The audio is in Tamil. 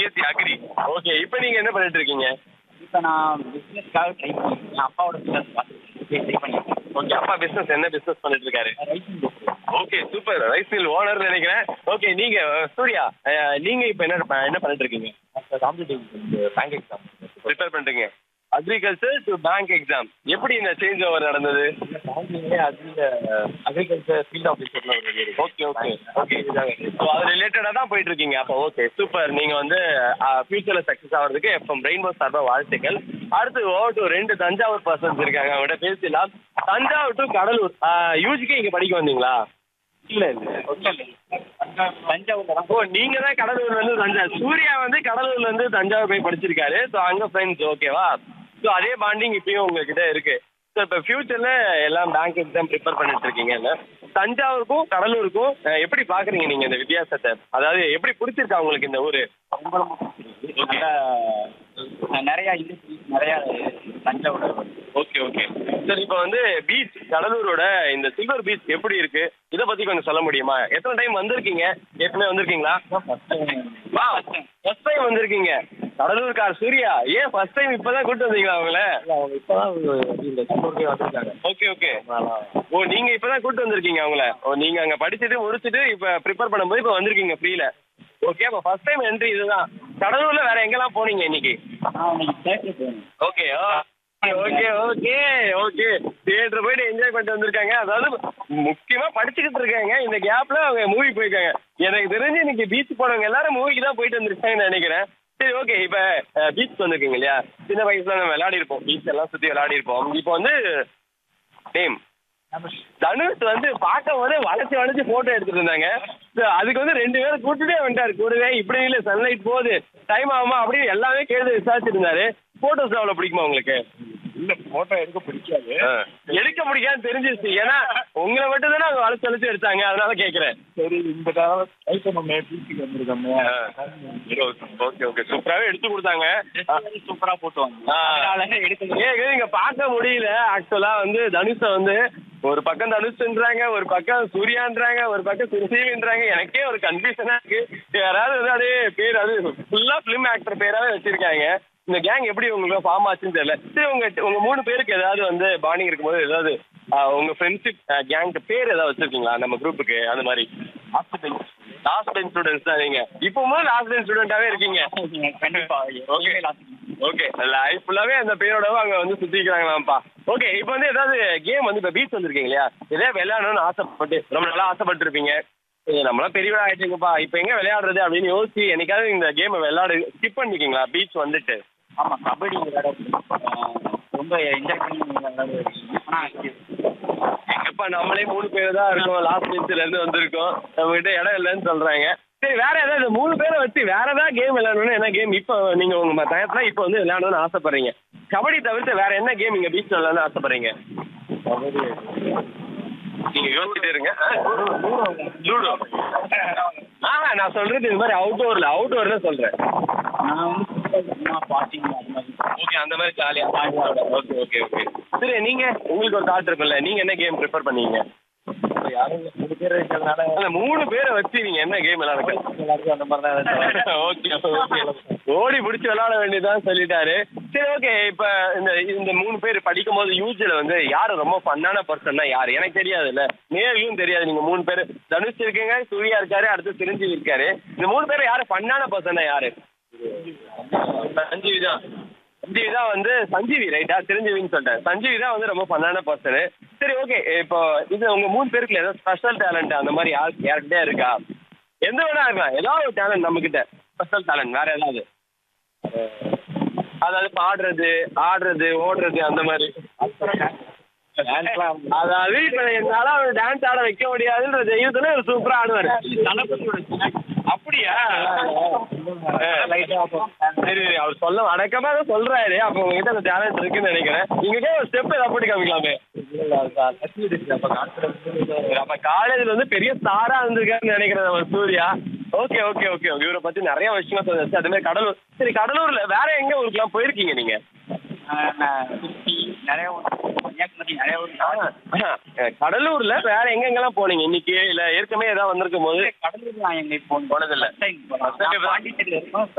பிஎஸ்சி அக்ரி ஓகே இப்போ நீங்க என்ன பண்ணிட்டு இருக்கீங்க இப்போ நான் பிஸ்னஸ்க்காக ட்ரை பண்ணியிருக்கேன் என் அப்பாவோட பிஸ்னஸ் பார்த்து ட்ரை பண்ணியிருக்கேன் ஓகே அப்பா பிசினஸ் என்ன பிசினஸ் பண்ணிட்டு இருக்காரு rising okay super rice mill owner நினைக்கிறேன் ஓகே நீங்க சூர்யா அஹ், நீங்க இப்போ என்ன என்ன பண்ணிட்டு இருக்கீங்க காம்படிட்டிவ் பேங்க் எக்ஸாம் ப்ரிப்பேர் பண்றீங்க அக்ரிகல்ச்சர் டு பேங்க் எக்ஸாம் எப்படி இந்த சேஞ்ச் ஓவர் நடந்தது பேங்கிங்லே அதில் அக்ரிகல்ச்சர் ஃபீல்ட் ஆஃபீஸர்லாம் ஒரு ஓகே ஓகே ஓகே ஸோ அது ரிலேட்டடாக தான் போயிட்டு இருக்கீங்க அப்போ ஓகே சூப்பர் நீங்க வந்து ஃபியூச்சர்ல சக்ஸஸ் ஆகிறதுக்கு எஃப்எம் ரெயின்போ சார்பாக வாழ்த்துக்கள் அடுத்து ஓவர் டு ரெண்டு தஞ்சாவூர் பர்சன்ஸ் இருக்காங்க அவங்ககிட்ட பேசலாம் தஞ்சாவூர் டு கடலூர் யூஜிக்கு இங்க படிக்க வந்தீங்களா இல்லை இல்லை தஞ்சாவூர்ல தான் ஓ நீங்க தான் கடலூர்ல இருந்து தஞ்சாவூர் சூர்யா வந்து கடலூர்ல இருந்து தஞ்சாவூர் போய் படிச்சிருக்காரு ஸோ அங்க ஃப்ரெண்ட்ஸ் ஓகேவா ஸோ அதே பாண்டிங் இப்பயும் உங்ககிட்ட இருக்கு ஸோ இப்போ ஃபியூச்சர்ல எல்லாம் பேங்க் எக்ஸாம் ப்ரிப்பேர் பண்ணிட்டு இருக்கீங்கல்ல தஞ்சாவூருக்கும் கடலூருக்கும் அஹ், எப்படி பாக்குறீங்க நீங்க இந்த வித்தியாசத்தை அதாவது எப்படி பிடிச்சிருக்கா உங்களுக்கு இந்த ஊரு ரொம்ப ரொம்ப பிடிச்சிருக்கு. நல்ல நிறையா இண்டஸ்ட்ரீஸ் நிறையா தஞ்சாவூர் ஓகே ஓகே சரி இப்போ வந்து பீச் கடலூரோட இந்த சில்வர் பீச் எப்படி இருக்கு இதை பத்தி கொஞ்சம் சொல்ல முடியுமா எத்தனை டைம் வந்திருக்கீங்க ஏற்கனவே வந்திருக்கீங்களா வா ஃபர்ஸ்ட் டைம் வந்திருக்கீங்க கடலூர்கார் சூர்யா ஏன் ஃபர்ஸ்ட் டைம் இப்பதான் கூட்டு வந்தீங்களா அவங்கள அவங்க இப்போதான் இந்த கல்லூரிக்கே வந்திருக்காங்க ஓகே ஓகே ஓ நீங்க இப்பதான் கூட்டு வந்திருக்கீங்க அவங்கள ஓ நீங்க அங்க படிச்சுட்டு முடிச்சுட்டு இப்ப ப்ரிப்பேர் பண்ணும்போது இப்ப வந்திருக்கீங்க ஃப்ரீல ஓகே அப்ப ஃபர்ஸ்ட் டைம் என்ட்ரி இதுதான் கடலூர்ல வேற எங்கெல்லாம் போனீங்க இன்னைக்கு நான் இன்னைக்கு தேட்டர் போகணும் okay okay okay okay theatre போயிட்டு என்ஜாய் பண்ணிட்டு வந்திருக்காங்க அதாவது முக்கியமா படிச்சுக்கிட்டு இருக்காங்க இந்த கேப்ல அவங்க மூவி போயிருக்காங்க எனக்கு தெரிஞ்சு இன்னைக்கு பீச் போனவங்க எல்லாரும் மூவிக்கு தான் போயிட்டு வந்திருக்காங்கன்னு நினைக்கிறேன் சரி ஓகே இப்ப பீச் வந்திருக்கீங்க இல்லையா சின்ன வயசுல நம்ம விளையாடி இருப்போம் பீச் எல்லாம் சுத்தி விளையாடி இருப்போம் இப்போ வந்து நேம் தனுஷ் வந்து பார்க்கும் போதே வளைச்சு வளைச்சு போட்டோ எடுத்துட்டு இருந்தாங்க So, அதுக்கு வந்து ரெண்டு பேரும் கூட்டுட்டே வந்துட்டாரு கூடவே இப்படி இல்ல சன்லைட் போகுது டைம் ஆகுமா அப்படி எல்லாமே கேட்டு விசாரிச்சுட்டு இருந்தாரு போட்டோஸ் அவ்வளவு பிடிக்குமா உங்களுக்கு இல்லை ஃபோட்டோ எடுக்க பிடிக்காது எடுக்க முடியாது தெரிஞ்சிருச்சு ஏன்னா உங்களை மட்டும் தானே அவங்க வளைச்சு வளைச்சு எடுத்தாங்க அதனால கேக்குறேன் சரி இந்த காலம் லைஃப் நம்ம பீச்சுக்கு வந்திருக்கோமே ஓகே ஓகே சூப்பராகவே எடுத்து கொடுத்தாங்க சூப்பரா போட்டு வாங்க ஆ. அதனால எடுக்க ஏங்க நீங்க பார்க்க முடியல ஆக்சுவலா வந்து தனுஷ வந்து ஒரு பக்கம் தனுஷ்ன்றாங்க ஒரு பக்கம் சூர்யான்றாங்க ஒரு பக்கம் சுரசீவின்றாங்க எனக்கே ஒரு கன்ஃபியூஷனா இருக்கு யாராவது வந்து அப்படியே பேர் அது ஃபுல்லா ஃபிலிம் ஆக்டர் பேராவே வச்சிருக்காங்க இந்த கேங் எப்படி உங்களுக்கு ஃபார்ம் ஆச்சுன்னு தெரியல சரி உங்க உங்க மூணு பேருக்கு ஏதாவது வந்து பாண்டிங் இருக்கும்போது ஏதாவது ஆ, உங்க ஃப்ரெண்ட்ஷிப் கேங்க்கு பேர் ஏதாவது வச்சிருக்கீங்களா நம்ம குரூப்புக்கு அந்த மாதிரி last bench last bench students தான் நீங்க இப்பவும் லாஸ்ட் பெஞ்ச் ஸ்டூடெண்டாவே இருக்கீங்க கண்டிப்பா ஓகே ஓகே லைஃப் ஃபுல்லாவே அந்த பேரோட அங்க வந்து சுத்திக்கிறாங்களாம்ப்பா ஓகே இப்போ வந்து ஏதாவது கேம் வந்து இப்போ பீச் வந்திருக்கீங்க இல்லையா இதே விளையாடணும்னு ஆசைப்பட்டு ரொம்ப நாளா ஆசைப்பட்டிருப்பீங்க ஏய், நம்மளாம் பெரியவா ஆயிட்டுங்கப்பா இப்போ எங்க விளையாடுறது அப்படின்னு யோசிச்சு என்னைக்காவது இந்த கேமை விளையாடு ஸ்கிப் பண்ணிருக்கீங்களா பீச் வந்துட்டு ஆமா கபடி விளையாட ஆஹ், ரொம்ப என்ஜாய் பண்ணி விளையாடுறது ஆனா எங்கப்பா நம்மளே மூணு பேர் தான் இருக்கோம் லாஸ்ட் பெஞ்சில இருந்து வந்திருக்கோம் நம்ம கிட்ட இடம் இல்லைன்னு சொல்றாங்க சரி வேற ஏதாவது இந்த மூணு பேரை வச்சு வேற ஏதாவது கேம் விளையாடணும்னு என்ன கேம் இப்போ நீங்க உங்க டயத்துல இப்போ வந்து விளையாடணும்னு ஆசைப்படுறீங்க கபடி தவிர்த்து வேற என்ன கேம் இங்க பீச் விளையாடணும்னு ஆசைப்படுறீங்க கபடி நீங்க யோசிச்சுட்டே இருங்க லூடோ ஆ நான் சொல்றது இது மாதிரி அவுட்டோர்ல அவுட்டோர்ல சொல்றேன் நான் வந்து சும்மா பாட்டிங் அது மாதிரி ஓகே அந்த மாதிரி ஜாலியா ஓகே ஓகே ஓகே சரி நீங்க உங்களுக்கு ஒரு தாட் இருக்கும்ல நீங்க என்ன கேம் ப்ரிஃபர் பண்ணீங்க யாரும் மூணு பேர் இருக்கிறதுனால அந்த மூணு பேரை வச்சு நீங்க என்ன கேம் விளையாடுங்க எல்லாருக்கும் அந்த மாதிரி தான் ஓகே ஓகே ஓடி பிடிச்சி விளையாட வேண்டியதான் சொல்லிட்டாரு சரி ஓகே இப்ப இந்த இந்த மூணு பேர் படிக்கும் போது யூஜில வந்து யாரு ரொம்ப ஃபன்னான பர்சன்னா யாரு எனக்கு தெரியாதுல்ல நேர்லையும் தெரியாது நீங்க மூணு பேர் தனுஷ் இருக்கீங்க சூர்யா இருக்காரு அடுத்து சிரஞ்சீவி இருக்காரு இந்த மூணு பேர் யாரு ஃபன்னான பர்சன்னா யாரு சஞ்சீவி தான் சஞ்சீவி தான் வந்து சஞ்சீவி ரைட்டா சிரஞ்சீவின்னு சொல்லிட்டேன் சஞ்சீவி தான் வந்து ரொம்ப ஃபன்னான பர்சனு சரி ஓகே இப்போ இது உங்க மூணு பேருக்குள்ள ஏதாவது ஸ்பெஷல் டேலண்ட் அந்த மாதிரி யார் யார்கிட்டயே இருக்கா எந்த வேணா இருக்கலாம் ஏதாவது ஒரு டேலண்ட் நம்ம கிட்ட ஸ்பெஷல் டேலண்ட் வேற ஏதாவது அதாவது பாடுறது ஆடுறது ஓடுறது அந்த மாதிரி அதாவது இப்ப என்னால அவர் டான்ஸ் ஆட வைக்க முடியாதுன்ற தெய்வத்துல ஒரு சூப்பரா ஆடுவாரு அப்படியா சரி சரி அவர் சொல்ல அடக்கமா தான் சொல்றாரு அப்ப உங்ககிட்ட அந்த டேலண்ட் இருக்குன்னு நினைக்கிறேன் நீங்க ஒரு ஸ்டெப் ஏதாவது போட்டு காமிக்கலாமே அப்ப காலேஜ்ல வந்து பெரிய ஸ்டாரா இருந்திருக்காருன்னு நினைக்கிறேன் நம்ம சூர்யா ஓகே ஓகே ஓகே இவரை பத்தி நிறைய விஷயம் சொல்லிச்சு அதே மாதிரி கடலூர் சரி கடலூர்ல வேற எங்க ஊருக்குலாம் போயிருக்கீங்க நீங்க திருச்சி நிறைய ஊர் கன்னியாகுமரி நிறைய ஊர் அஹ், கடலூர்ல வேற எங்க எங்கெல்லாம் போனீங்க இன்னைக்கு இல்ல ஏற்கனவே ஏதாவது வந்திருக்கும் போது கடலூர் நான் எங்க இப்போ போனதில்ல. டைம் பாண்டிச்சேரியில் இருக்கோம்